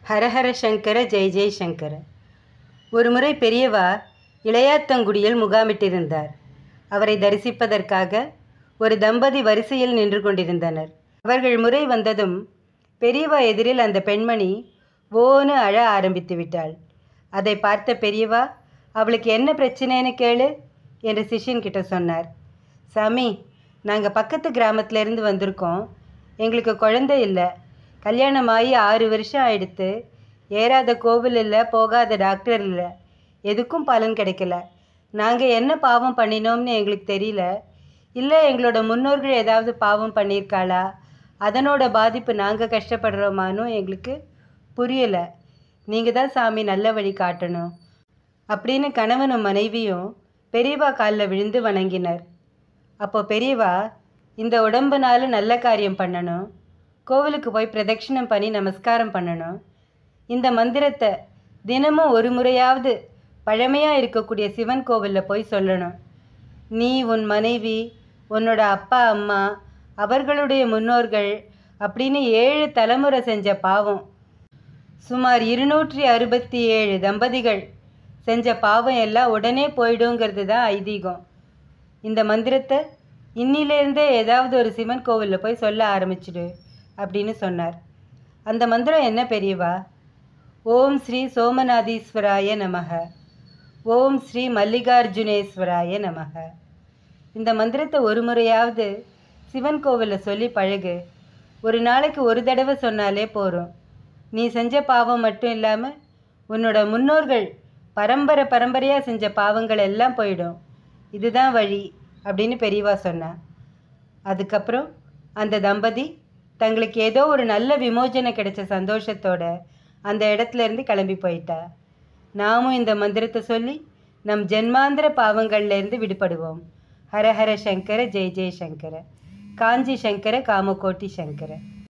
ஹரஹர சங்கர ஜெய் ஜெய் சங்கர ஒருமுறை பெரியவா இளையாத்தங்குடியில் முகாமிட்டிருந்தார் அவரை தரிசிப்பதற்காக ஒரு தம்பதி வரிசையில் நின்று கொண்டிருந்தனர் அவர்கள் முறை வந்ததும் பெரியவா எதிரில் அந்த பெண்மணி ஓன்னு அழ ஆரம்பித்து விட்டாள் அதை பார்த்த பெரியவா அவளுக்கு என்ன பிரச்சனைன்னு கேளு என்று சிஷ்யன் கிட்ட சொன்னார் சாமி நாங்கள் பக்கத்து கிராமத்துலேருந்து வந்திருக்கோம் எங்களுக்கு குழந்தை இல்லை கல்யாணம் ஆகி ஆறு வருஷம் ஆயிடுத்து ஏறாத கோவில் இல்லை போகாத டாக்டர் இல்லை எதுக்கும் பலன் கிடைக்கல நாங்கள் என்ன பாவம் பண்ணினோம்னு எங்களுக்கு தெரியல இல்லை எங்களோட முன்னோர்கள் ஏதாவது பாவம் பண்ணியிருக்காளா அதனோட பாதிப்பு நாங்கள் கஷ்டப்படுறோமான்னு எங்களுக்கு புரியலை நீங்கள் தான் சாமி நல்ல வழி காட்டணும் அப்படின்னு கணவனும் மனைவியும் பெரியவா காலில் விழுந்து வணங்கினர் அப்போ பெரியவா இந்த உடம்புனால நல்ல காரியம் பண்ணணும் கோவிலுக்கு போய் பிரதட்சிணம் பண்ணி நமஸ்காரம் பண்ணணும் இந்த மந்திரத்தை தினமும் ஒரு முறையாவது பழமையாக இருக்கக்கூடிய சிவன் கோவிலில் போய் சொல்லணும் நீ உன் மனைவி உன்னோட அப்பா அம்மா அவர்களுடைய முன்னோர்கள் அப்படின்னு ஏழு தலைமுறை செஞ்ச பாவம் சுமார் இருநூற்றி அறுபத்தி ஏழு தம்பதிகள் செஞ்ச பாவம் எல்லாம் உடனே போயிடுங்கிறது தான் ஐதீகம் இந்த மந்திரத்தை இன்னிலேருந்தே ஏதாவது ஒரு சிவன் கோவிலில் போய் சொல்ல ஆரம்பிச்சிடு அப்படின்னு சொன்னார் அந்த மந்திரம் என்ன பெரியவா ஓம் ஸ்ரீ சோமநாதீஸ்வராய நமக ஓம் ஸ்ரீ மல்லிகார்ஜுனேஸ்வராய நமக இந்த மந்திரத்தை ஒரு முறையாவது சிவன் கோவிலில் சொல்லி பழகு ஒரு நாளைக்கு ஒரு தடவை சொன்னாலே போதும் நீ செஞ்ச பாவம் மட்டும் இல்லாமல் உன்னோட முன்னோர்கள் பரம்பரை பரம்பரையாக செஞ்ச பாவங்கள் எல்லாம் போயிடும் இதுதான் வழி அப்படின்னு பெரியவா சொன்னா அதுக்கப்புறம் அந்த தம்பதி தங்களுக்கு ஏதோ ஒரு நல்ல விமோசனை கிடைச்ச சந்தோஷத்தோட அந்த இடத்துல இருந்து கிளம்பி போயிட்டா நாமும் இந்த மந்திரத்தை சொல்லி நம் ஜென்மாந்திர பாவங்கள்ல இருந்து விடுபடுவோம் ஹரஹர சங்கர ஜெய ஜெய சங்கர காஞ்சி சங்கர காமகோட்டி சங்கர